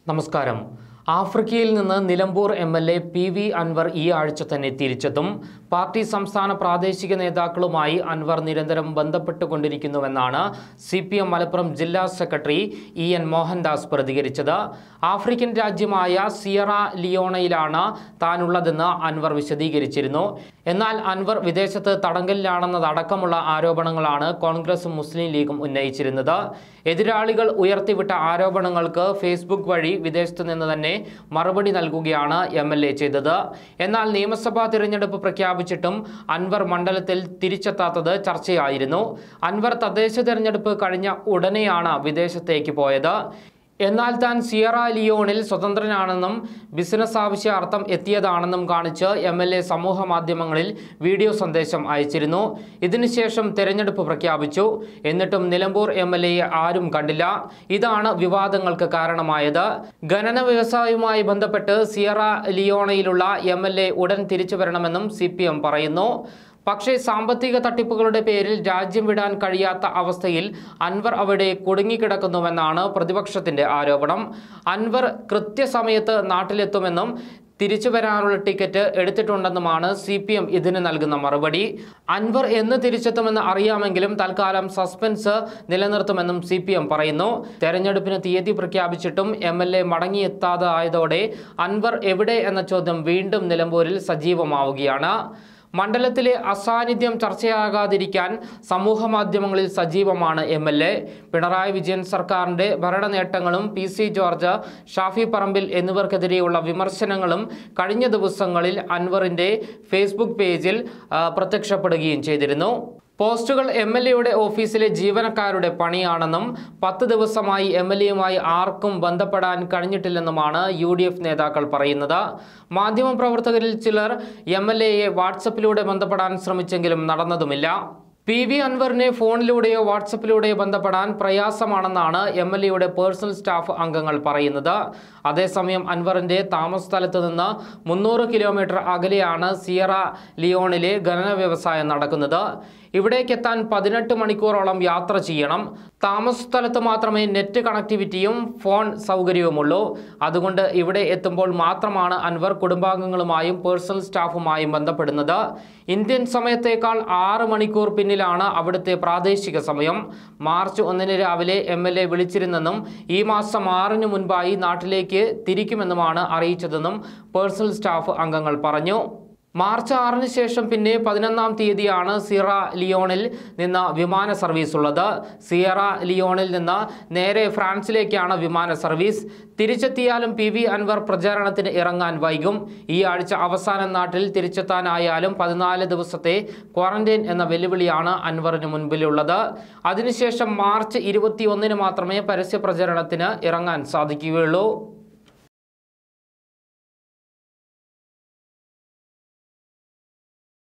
നമസ്കാരം ആഫ്രിക്കയിൽ നിന്ന് Nilambur M L A P V Anvar ഈ ആഴ്ച തന്നെ തിരിച്ചെത്തും പാർട്ടി സംസ്ഥാന പ്രാദേശിക നേതാക്കളുമായി അൻവർ നിരന്തരം ബന്ധപ്പെട്ടുകൊണ്ടിരിക്കുന്നുവെന്നാണ് സി പി എം മലപ്പുറം ജില്ലാ സെക്രട്ടറി ഇ എൻ മോഹൻദാസ് പ്രതികരിച്ചത് ആഫ്രിക്കൻ രാജ്യമായ സിയറ ലിയോണയിലാണ് താനുള്ളതെന്ന് അൻവർ വിശദീകരിച്ചിരുന്നു എന്നാൽ അൻവർ വിദേശത്ത് തടങ്കലിലാണെന്നതടക്കമുള്ള ആരോപണങ്ങളാണ് കോൺഗ്രസും മുസ്ലിം ലീഗും ഉന്നയിച്ചിരുന്നത് എതിരാളികൾ ഉയർത്തിവിട്ട ആരോപണങ്ങൾക്ക് ഫേസ്ബുക്ക് വഴി വിദേശത്ത് നിന്ന് തന്നെ മറുപടി നൽകുകയാണ് എം എൽ എ ചെയ്തത് എന്നാൽ നിയമസഭാ തിരഞ്ഞെടുപ്പ് പ്രഖ്യാപിച്ചിട്ടും അൻവർ മണ്ഡലത്തിൽ തിരിച്ചെത്താത്തത് ചർച്ചയായിരുന്നു അൻവർ തദ്ദേശ തിരഞ്ഞെടുപ്പ് കഴിഞ്ഞ ഉടനെയാണ് വിദേശത്തേക്ക് പോയത് എന്നാൽ താൻ സിയറ ലിയോണിൽ സ്വതന്ത്രനാണെന്നും ബിസിനസ് ആവശ്യാർത്ഥം എത്തിയതാണെന്നും കാണിച്ച് എം എൽ എ സമൂഹ മാധ്യമങ്ങളിൽ വീഡിയോ സന്ദേശം അയച്ചിരുന്നു ഇതിനുശേഷം തെരഞ്ഞെടുപ്പ് പ്രഖ്യാപിച്ചു എന്നിട്ടും നിലമ്പൂർ എം എൽ എയെ ആരും കണ്ടില്ല ഇതാണ് വിവാദങ്ങൾക്ക് കാരണമായത് ഖനന വ്യവസായവുമായി ബന്ധപ്പെട്ട് സിയറ ലിയോണയിലുള്ള എം എൽ എ ഉടൻ തിരിച്ചു വരണമെന്നും സി പറയുന്നു പക്ഷേ സാമ്പത്തിക തട്ടിപ്പുകളുടെ പേരിൽ രാജ്യം വിടാൻ കഴിയാത്ത അവസ്ഥയിൽ അൻവർ അവിടെ കുടുങ്ങിക്കിടക്കുന്നുവെന്നാണ് പ്രതിപക്ഷത്തിന്റെ ആരോപണം അൻവർ കൃത്യസമയത്ത് നാട്ടിലെത്തുമെന്നും തിരിച്ചു വരാനുള്ള ടിക്കറ്റ് എടുത്തിട്ടുണ്ടെന്നുമാണ് സി പി എം ഇതിന് നൽകുന്ന മറുപടി അൻവർ എന്ന് തിരിച്ചെത്തുമെന്ന് അറിയാമെങ്കിലും തൽക്കാലം സസ്പെൻസ് നിലനിർത്തുമെന്നും സി പി എം പറയുന്നു തെരഞ്ഞെടുപ്പിന് തീയതി പ്രഖ്യാപിച്ചിട്ടും എം എൽ എ മടങ്ങിയെത്താതെ ആയതോടെ അൻവർ എവിടെ എന്ന ചോദ്യം വീണ്ടും നിലമ്പൂരിൽ സജീവമാവുകയാണ് മണ്ഡലത്തിലെ അസാന്നിധ്യം ചർച്ചയാകാതിരിക്കാൻ സമൂഹ മാധ്യമങ്ങളിൽ സജീവമാണ് M L A Pinarayi Vijayan സർക്കാരിന്റെ ഭരണ നേട്ടങ്ങളും P C George Shafi Parambil എന്നിവർക്കെതിരെയുള്ള വിമർശനങ്ങളും കഴിഞ്ഞ ദിവസങ്ങളിൽ അൻവറിന്റെ ഫേസ്ബുക്ക് പേജിൽ ആ, പ്രത്യക്ഷപ്പെടുകയും ചെയ്തിരുന്നു പോസ്റ്റുകൾ എം എൽ എയുടെ ഓഫീസിലെ ജീവനക്കാരുടെ പണിയാണെന്നും പത്ത് ദിവസമായി എം എൽ എയുമായി ആർക്കും ബന്ധപ്പെടാൻ കഴിഞ്ഞിട്ടില്ലെന്നുമാണ് യു ഡി എഫ് നേതാക്കൾ പറയുന്നത് മാധ്യമപ്രവർത്തകരിൽ ചിലർ എം എൽ എയെ വാട്സപ്പിലൂടെ ബന്ധപ്പെടാൻ ശ്രമിച്ചെങ്കിലും നടന്നതുമില്ല പി വി അൻവറിനെ ഫോണിലൂടെയോ വാട്സപ്പിലൂടെയോ ബന്ധപ്പെടാൻ പ്രയാസമാണെന്നാണ് എം എൽ എയുടെ പേഴ്സണൽ സ്റ്റാഫ് അംഗങ്ങൾ പറയുന്നത് അതേസമയം അൻവറിന്റെ താമസ സ്ഥലത്ത് നിന്ന് മുന്നൂറ് കിലോമീറ്റർ അകലെയാണ് സിയറ ലിയോണിലെ ഖനന വ്യവസായം നടക്കുന്നത് ഇവിടേക്കെത്താൻ പതിനെട്ട് മണിക്കൂറോളം യാത്ര ചെയ്യണം താമസ സ്ഥലത്ത് മാത്രമേ നെറ്റ് കണക്ടിവിറ്റിയും ഫോൺ സൗകര്യവുമുള്ളൂ അതുകൊണ്ട് ഇവിടെ എത്തുമ്പോൾ മാത്രമാണ് അൻവർ കുടുംബാംഗങ്ങളുമായും പേഴ്സണൽ സ്റ്റാഫുമായും ബന്ധപ്പെടുന്നത് ഇന്ത്യൻ സമയത്തേക്കാൾ ആറ് മണിക്കൂർ പിന്നിലാണ് അവിടുത്തെ പ്രാദേശിക സമയം മാർച്ച് ഒന്നിന് രാവിലെ എം എൽ എ വിളിച്ചിരുന്നെന്നും ഈ മാസം ആറിന് മുൻപായി നാട്ടിലേക്ക് തിരിക്കുമെന്നുമാണ് അറിയിച്ചതെന്നും പേഴ്സണൽ സ്റ്റാഫ് അംഗങ്ങൾ പറഞ്ഞു മാർച്ച് ആറിന് ശേഷം പിന്നെ പതിനൊന്നാം തീയതിയാണ് സിയറ ലിയോണിൽ നിന്ന് വിമാന സർവീസ് ഉള്ളത് സിയറ ലിയോണിൽ നിന്ന് നേരെ ഫ്രാൻസിലേക്കാണ് വിമാന സർവീസ് തിരിച്ചെത്തിയാലും പി വി അൻവർ പ്രചാരണത്തിന് ഇറങ്ങാൻ വൈകും ഈ ആഴ്ച അവസാനം നാട്ടിൽ തിരിച്ചെത്താനായാലും പതിനാല് ദിവസത്തെ ക്വാറന്റൈൻ എന്ന വെല്ലുവിളിയാണ് അൻവറിന് മുൻപിലുള്ളത് അതിനുശേഷം മാർച്ച് ഇരുപത്തി ഒന്നിന് മാത്രമേ പരസ്യ പ്രചരണത്തിന് ഇറങ്ങാൻ സാധിക്കുകയുള്ളൂ